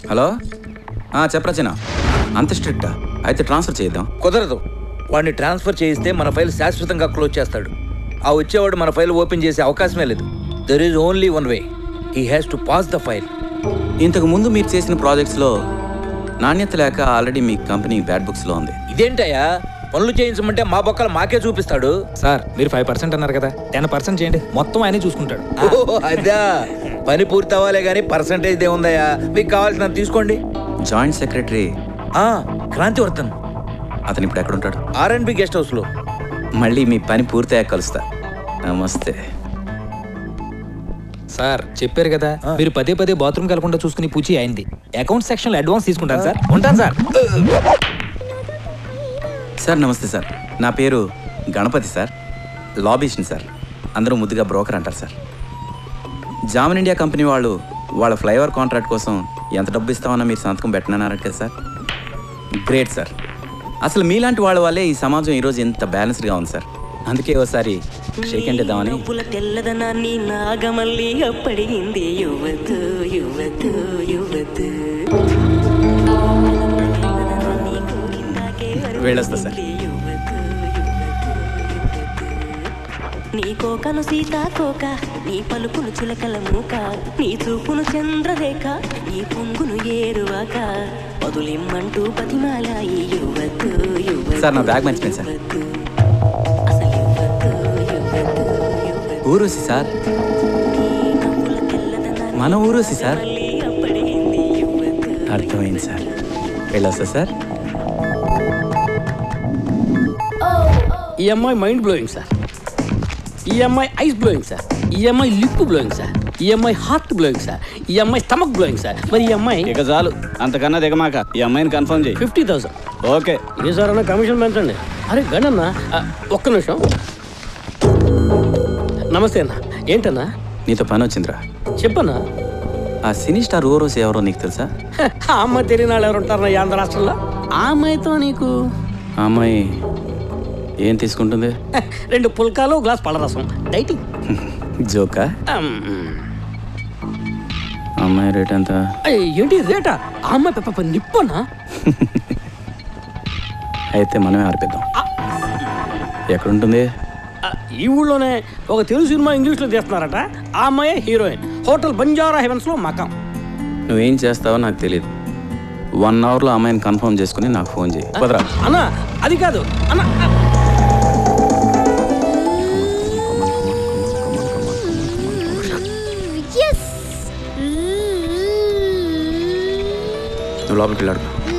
Hello ఆ, చెప్పరా చిన్న అంత స్ట్రిక్టా అయితే ట్రాన్స్ఫర్ చేద్దాం కుదరదు వాడిని ట్రాన్స్ఫర్ చేయిస్తే మన ఫైల్ శాశ్వతంగా క్లోజ్ చేస్తాడు ఆ వచ్చేవాడు మన ఫైల్ ఓపెన్ చేసే అవకాశమే లేదు there is only one way he has to pass the file ఇంతకు ముందు మీరు చేసిన ప్రాజెక్ట్స్లో నాణ్యత లేక ఆల్రెడీ మీ కంపెనీ బ్యాడ్ బుక్స్లో ఉంది ఇదేంటయ్యా పనులు చేయించమంటే మా బొక్కలు మాకే చూపిస్తాడు సార్ మీరు ఫైవ్ పర్సెంట్ అన్నారు కదా టెన్ పర్సెంట్ చేయండి మొత్తం ఆయనే చూసుకుంటాడు ఓహో, అదా పని పూర్తి అవ్వాలే కానీ పర్సంటేజ్ ఏముందయ్యా మీకు కావాల్సినంత తీసుకోండి జాయింట్ సెక్రటరీ ఆ, క్రాంతివర్ధన్ అతను ఇప్పుడు ఎక్కడ ఉంటాడు ఆర్ అండ్ బి గెస్ట్ హౌస్లో మళ్ళీ మీ పని పూర్తయ్యాక కలుస్తా నమస్తే సార్ చెప్పారు కదా మీరు పదే పదే బాత్రూమ్ కలకుండా చూసుకుని పూచి అయింది అకౌంట్ సెక్షన్ లో అడ్వాన్స్ తీసుకుంటాను సార్ ఉంటాను సార్ సార్ నమస్తే సార్ నా పేరు గణపతి సార్ లాబీస్ని సార్ అందరూ ముద్దుగా బ్రోకర్ అంటారు సార్ జామన్ ఇండియా కంపెనీ వాళ్ళు వాళ్ళ ఫ్లైఓవర్ కాంట్రాక్ట్ కోసం ఎంత డబ్బు ఇస్తామన్నా మీరు సంతకం పెట్టనన్నారట కదా సార్ గ్రేట్ సార్ అసలు మీలాంటి వాళ్ళ వల్లే ఈ సమాజం ఈరోజు ఎంత బ్యాలెన్స్డ్గా ఉంది సార్ అందుకే ఒకసారి షేక్ హ్యాండ్ ఇద్దామని నవ్వుల తెల్లదనాన్ని నాగమల్లి అప్పడిగింది యువతు యువతు యువతు వెళ్ళొస్తా సార్. యువతు, యువతు, యువతు. నీ కోకను సీతాకోక నీ పలుకును చిలకల మూక నీ చూపును చంద్రరేఖ నీ పొంగును ఏరువాక వదులిమ్మంటూ బతిమాలాయి యువతు యువతు సార్, నా బ్యాగ్ మర్చిపోయాను సార్. యువతు. అసలు యువతు యువతు యువతు ఊరూసి సార్ మన ఊరూసి సార్ అర్థమైంది సార్ వెళ్ళొస్తా సార్ ఈ అమ్మాయి మైండ్ బ్లోయింగ్ సార్ ఈ అమ్మాయి ఐస్ బ్లోయింగ్ సార్ ఈ అమ్మాయి లిప్ బ్లోయింగ్ సార్ ఈ అమ్మాయి హార్ట్ బ్లోయింగ్ సార్ ఈ అమ్మాయి స్టమక్ బ్లోయింగ్ సార్ మరి ఈ అమ్మాయి ఇక చాలు అంతకన్నా దిగమాక ఈ అమ్మాయిని కన్ఫర్మ్ చేయి ఫిఫ్టీ థౌసండ్ ఓకే ఏ సార్ అన్న కమిషన్ పెంచండి అరే గణన్న ఆ, ఒక్క నిమిషం నమస్తే అన్న ఏంటన్నా నీతో పని వచ్చిందిరా చెప్పన్నా ఆ సినీ స్టార్ ఊరోసి ఎవరో నీకు తెలుసా హ, ఆ అమ్మాయి తెలియని వాళ్ళు ఎవరు ఉంటారన్నా ఈ ఆంధ్ర రాష్ట్రంలో ఆ అమ్మాయితో నీకు ఆ అమ్మాయి ఏం తీసుకుంటుంది హ, రెండు పుల్కాలు గ్లాస్ పళ్ళరసం డైటింగ్ జోకా అమ్, అమ్మాయి రేట్ ఎంత అయ్, ఏంటి రేటా ఆ అమ్మాయి పెప్ప నిప్పనా అయితే మనమే ఆర్పిద్దాం ఎక్కడుంటుంది ఆ, ఈ ఊళ్ళోనే ఒక తెలుగు సినిమా ఇంగ్లీష్లో తీస్తున్నారట ఆ అమ్మాయే హీరోయిన్ హోటల్ బంజారా హెవెన్స్లో మకాం నువ్వేం చేస్తావో నాకు తెలియదు వన్ అవర్లో అమ్మాయిని కన్ఫర్మ్ చేసుకుని నాకు ఫోన్ చేయి కుదరా అన్న అది కాదు అన్న ఆ, నువ్వు లోపలికి వెళ్ళాడు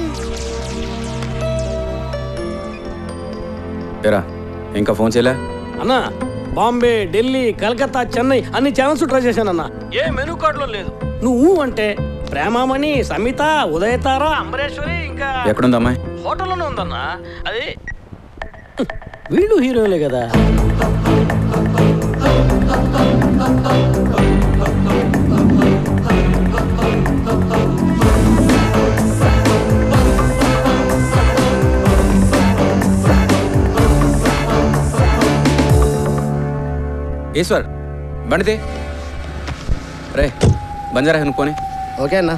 ఏరా ఇంకా ఫోన్ చేయలే అన్న బాంబే ఢిల్లీ కలకత్తా చెన్నై అన్ని ఛానల్స్ ట్రై చేశానన్న ఏ మెనూ కార్డులో లేదు నువ్వు అంటే ప్రేమామణి సమిత ఉదయతార అంబరేశ్వరి ఇంకా ఎక్కడుంది అమ్మాయి హోటల్లోనే ఉందన్న అది వీళ్ళు హీరోలే కదా ఈశ్వర్ బండితే రే బంజారా హిల్ పోనీ ఓకే అన్నా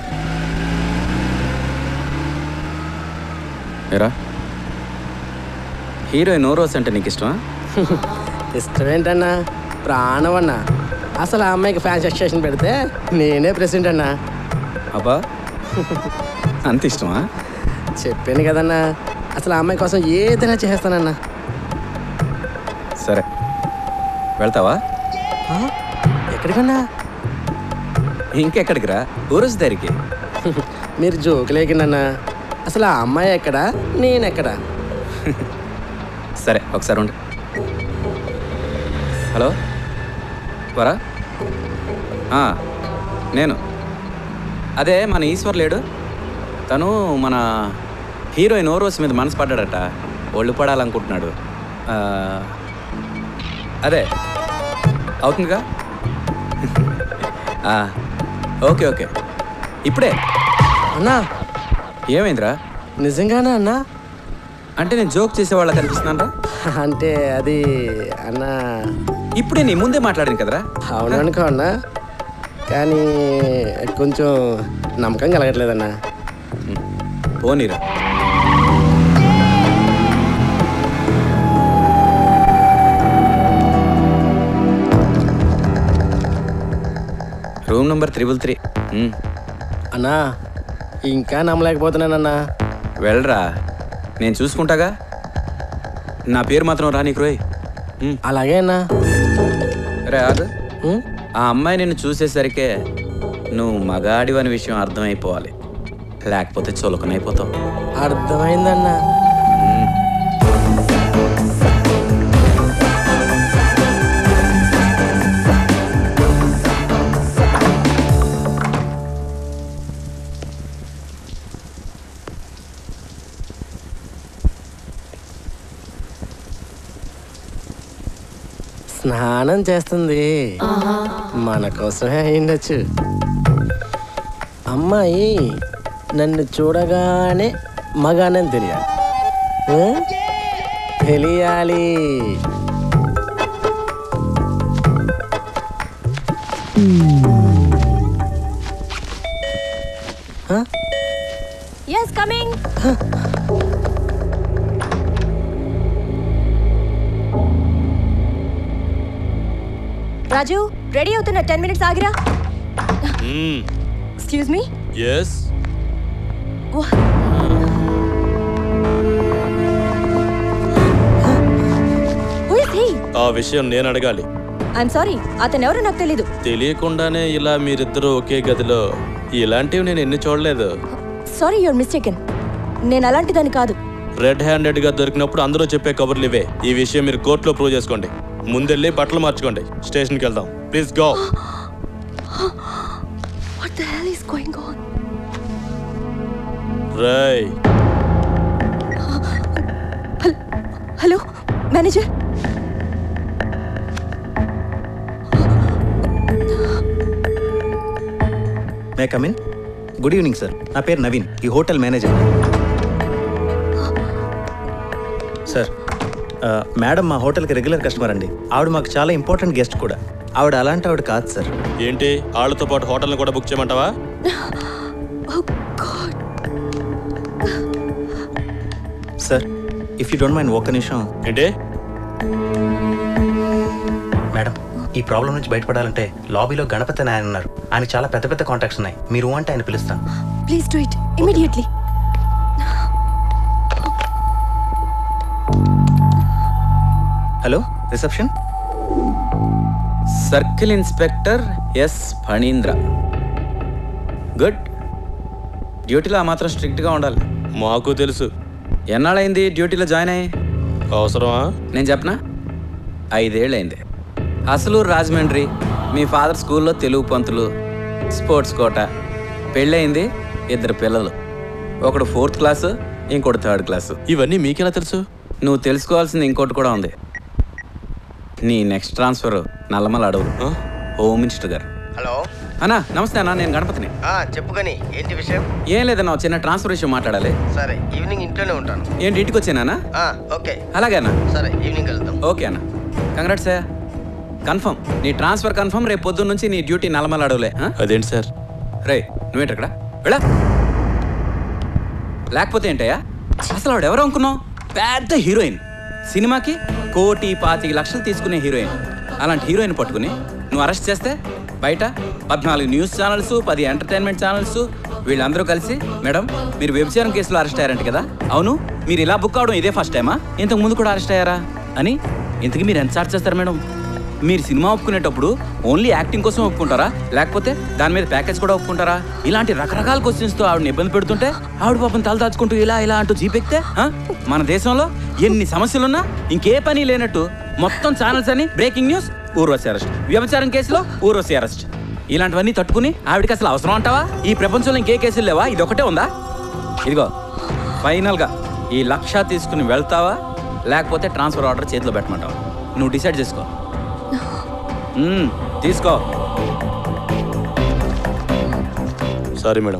ఏరా హీరోయిన్ ఓరోస్ అంటే నీకు ఇష్టమా ఇష్టం ఏంటన్నా ప్రాణం అన్నా అసలు ఆ అమ్మాయికి ఫ్యాన్స్ ఎక్స్టేషన్ పెడితే నేనే ప్రెసిడెంట్ అన్నా అబ్బా అంత ఇష్టమా చెప్పాను కదన్నా అసలు ఆ అమ్మాయి కోసం ఏదైనా చేస్తానన్నా సరే వెళ్తావా ఆ? ఎక్కడికన్నా ఇంకెక్కడికి రా ఊరోస్ దగ్గరికి మీరు జోకులేకిందన్నా అసలు ఆ అమ్మాయి ఎక్కడా నేనెక్కడా సరే ఒకసారి ఉండు హలో వరా ఆ, నేను అదే మన ఈశ్వర్ లేడు తను మన హీరోయిన్ ఓరోస్ మీద మనసు పడ్డాడట ఒళ్ళు పడాలనుకుంటున్నాడు ఆ, అదే అవుతుందిగా ఆ, ఓకే ఓకే ఇప్పుడే అన్నా ఏమైందిరా నిజంగానా అన్నా అంటే నేను జోక్ చేసేవాళ్ళ కనిపిస్తున్నాను అంటే అది అన్నా ఇప్పుడే నీ ముందే మాట్లాడాను కదరా అవును అనుకో అన్నా కానీ కొంచెం నమ్మకం కలగట్లేదన్నా పోనీరా room number triple three um, అన్నా ఇంకా నమ్మలేకపోతున్నానన్నా వెళ్ళరా నేను చూసుకుంటాగా నా పేరు మాత్రం రా నీకు రోయ్ ఉమ్, అలాగే అన్నా రే ఆగు ఉం? ఆ అమ్మాయి నిన్ను చూసేసరికే నువ్వు మగాడివని విషయం అర్థమైపోవాలి లేకపోతే చులకనైపోతావు అర్థమైందన్నా స్నానం చేస్తుంది మన కోసమే అయిండొచ్చు అమ్మాయి నన్ను చూడగానే మగానని తెలియాలి ఆ? తెలియాలి ఆ? ఎస్ కమింగ్ రాజు రెడీ అవుతున్న టెన్ మినిట్స్ ఆగిరా excuse me yes who is he ఆ విషయం నేను అడగాలి ఐఎమ్ సారీ అతను ఎవరో నాకు తెలీదు తెలియకుండానే ఇలా మీరిద్దరూ ఒకే గదిలో ఇలాంటివి నేను ఎన్ని చూడలేదు సారీ యువర్ మిస్టేకెన్ నేను అలాంటిదని కాదు రెడ్ హ్యాండెడ్ గా దొరికినప్పుడు అందరూ చెప్పే కబుర్లు ఇవే ఈ విషయం మీరు కోర్టులో ప్రూవ్ చేసుకోండి ముందెళ్ళి బట్టలు మార్చుకోండి స్టేషన్కి వెళ్దాం please go what the hell is going on రై hello manager may come in good evening sir నా పేరు నవీన్ ఈ హోటల్ మేనేజర్ సార్ ఆ, మేడం మా హోటల్కి రెగ్యులర్ కస్టమర్ అండి ఆవిడ మాకు చాలా ఇంపార్టెంట్ గెస్ట్ కూడా ఆవిడ అలాంటి ఆవిడ కాదు సార్ ఏంటి వాళ్ళతో పాటు హోటల్ని కూడా బుక్ చేయమంటావా sir if you don't mind ఒక్క నిమిషం ఏంటి మేడం ఈ ప్రాబ్లం నుంచి బయటపడాలంటే లాబీలో గణపతి అని ఆయన ఉన్నారు ఆయన చాలా పెద్ద పెద్ద కాంటాక్ట్స్ ఉన్నాయి మీరు అంటే ఆయన పిలుస్తాను please do it immediately hello reception circle inspector S Phanindra good డ్యూటీలో ఆ మాత్రం స్ట్రిక్ట్గా ఉండాలి మాకు తెలుసు ఎన్నాళ్ళైంది డ్యూటీలో జాయిన్ అయ్యి అవసరమా నేను చెప్పనా ఐదేళ్ళైంది అసలు రాజమండ్రి మీ ఫాదర్ స్కూల్లో తెలుగు పంతులు స్పోర్ట్స్ కోట పెళ్ళయింది ఇద్దరు పిల్లలు ఒకడు ఫోర్త్ క్లాసు ఇంకోటి థర్డ్ క్లాసు ఇవన్నీ మీకెలా తెలుసు నువ్వు తెలుసుకోవాల్సింది ఇంకోటి కూడా ఉంది నీ నెక్స్ట్ ట్రాన్స్ఫర్ నల్లమల అడవులు ఆ? హోమ్ మినిస్టర్ గారు హలో అన్నా నమస్తే అన్నా నేను గణపతిని చెప్పు కానీ ఏంటి విషయం ఏం లేదన్నా ఒక చిన్న ట్రాన్స్ఫర్ విషయం మాట్లాడాలి సరే ఈవినింగ్ ఇంట్లోనే ఉంటాను ఏంటి ఇంటికి వచ్చానా ఓకే అలాగే అన్నా సరే ఈవినింగ్ వెళ్దాం ఓకే అన్న కంగ్రాట్స్ సార్ కన్ఫర్మ్ నీ ట్రాన్స్ఫర్ కన్ఫర్మ్ రేపు పొద్దున్న నుంచి నీ డ్యూటీ నల్లమల అడవులే ఆ? అదేంటి సార్ రే నువ్వేంటి అక్కడ వెళ్ళా లేకపోతే ఏంటయ్యా అసలు ఆవిడ ఎవరు అనుకున్నావు పెద్ద హీరోయిన్ సినిమాకి కోటి పాతిక లక్షలు తీసుకునే హీరోయిన్ అలాంటి హీరోయిన్ పట్టుకుని నువ్వు అరెస్ట్ చేస్తే బయట పద్నాలుగు న్యూస్ ఛానల్స్ పది ఎంటర్టైన్మెంట్ ఛానల్స్ వీళ్ళందరూ కలిసి మేడం మీరు వ్యభిచారం కేసులో అరెస్ట్ అయ్యారంట కదా అవును మీరు ఇలా బుక్ అవడం ఇదే ఫస్ట్ టైమా ఇంతకు ముందు కూడా అరెస్ట్ అయ్యారా అని ఇంతకు మీరు ఎంత చార్జ్ చేస్తారు మేడం మీరు సినిమా ఒప్పుకునేటప్పుడు ఓన్లీ యాక్టింగ్ కోసం ఒప్పుకుంటారా లేకపోతే దాని మీద ప్యాకేజ్ కూడా ఒప్పుకుంటారా ఇలాంటి రకరకాల క్వశ్చన్స్ తో ఆవిడని ఇబ్బంది పెడుతుంటే ఆవిడ పాపం తల దాచుకుంటూ ఇలా ఇలా అంటూ జీపెక్తే ఆ? మన దేశంలో ఎన్ని సమస్యలున్నా ఇంకే పని లేనట్టు మొత్తం ఛానల్స్ అని బ్రేకింగ్ న్యూస్ ఊర్వశి అరెస్ట్ వ్యభిచారం కేసులో ఊర్వశి అరెస్ట్ ఇలాంటివన్నీ తట్టుకుని ఆవిడకి అసలు అవసరం అంటావా ఈ ప్రపంచంలో ఇంకే కేసులు లేవా ఇది ఒకటే ఉందా ఇదిగో ఫైనల్గా ఈ లక్ష తీసుకుని వెళ్తావా లేకపోతే ట్రాన్స్ఫర్ ఆర్డర్ చేతిలో పెట్టమంటావా నువ్వు డిసైడ్ చేసుకో మ్మ్, తీసుకో సారీ మేడం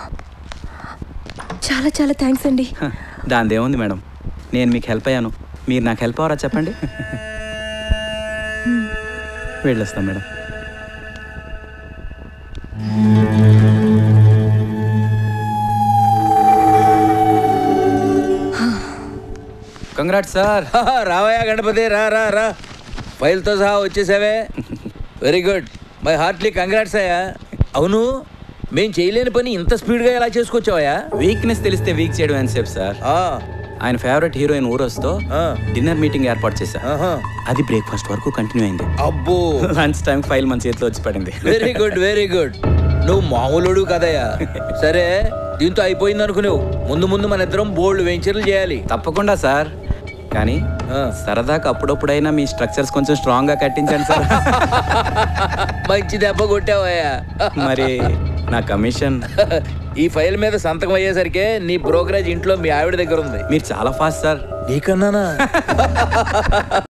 చాలా చాలా థ్యాంక్స్ అండి హ, దానిదేముంది మేడం నేను మీకు హెల్ప్ అయ్యాను మీరు నాకు హెల్ప్ అవరా చెప్పండి వెళ్ళొస్తాం మేడం కంగ్రాట్ సార్ హాహా, రావయ్యా గణపతి రా రా రా ఫైల్తో సహా వచ్చేసావే very good my heartly congrats అయ్యా అవును మేం చేయలేని పని ఇంత స్పీడ్గా ఎలా చేసుకొచ్చావయ్యా వీక్నెస్ తెలిస్తే వీక్ చేయడం అని సేపు సార్ ఆ, ఆయన ఫేవరెట్ హీరోయిన్ ఊరొస్తో ఆ. డిన్నర్ మీటింగ్ ఏర్పాటు చేశా ఆహా. అది బ్రేక్ఫాస్ట్ వరకు కంటిన్యూ అయింది అబ్బో లంచ్ టైం ఫైల్ మన చేతిలో వచ్చి పడింది వెరీ గుడ్ వెరీ గుడ్ నువ్వు మామూలుడు కదయ్యా సరే దీంతో అయిపోయింది అనుకునేవు ముందు ముందు మన ఇద్దరం బోల్డ్ వెంచర్లు చేయాలి తప్పకుండా సార్ కానీ ఆ. సరదాగా అప్పుడప్పుడైనా మీ స్ట్రక్చర్స్ కొంచెం స్ట్రాంగ్ గా కట్టించండి సార్ మంచి దెబ్బ కొట్టావయ్యా మరి నా కమిషన్ ఈ ఫైల్ మీద సంతకం అయ్యేసరికి నీ బ్రోకరేజ్ ఇంట్లో మీ ఆవిడ దగ్గర ఉంది మీరు చాలా ఫాస్ట్ సార్ నీకన్నానా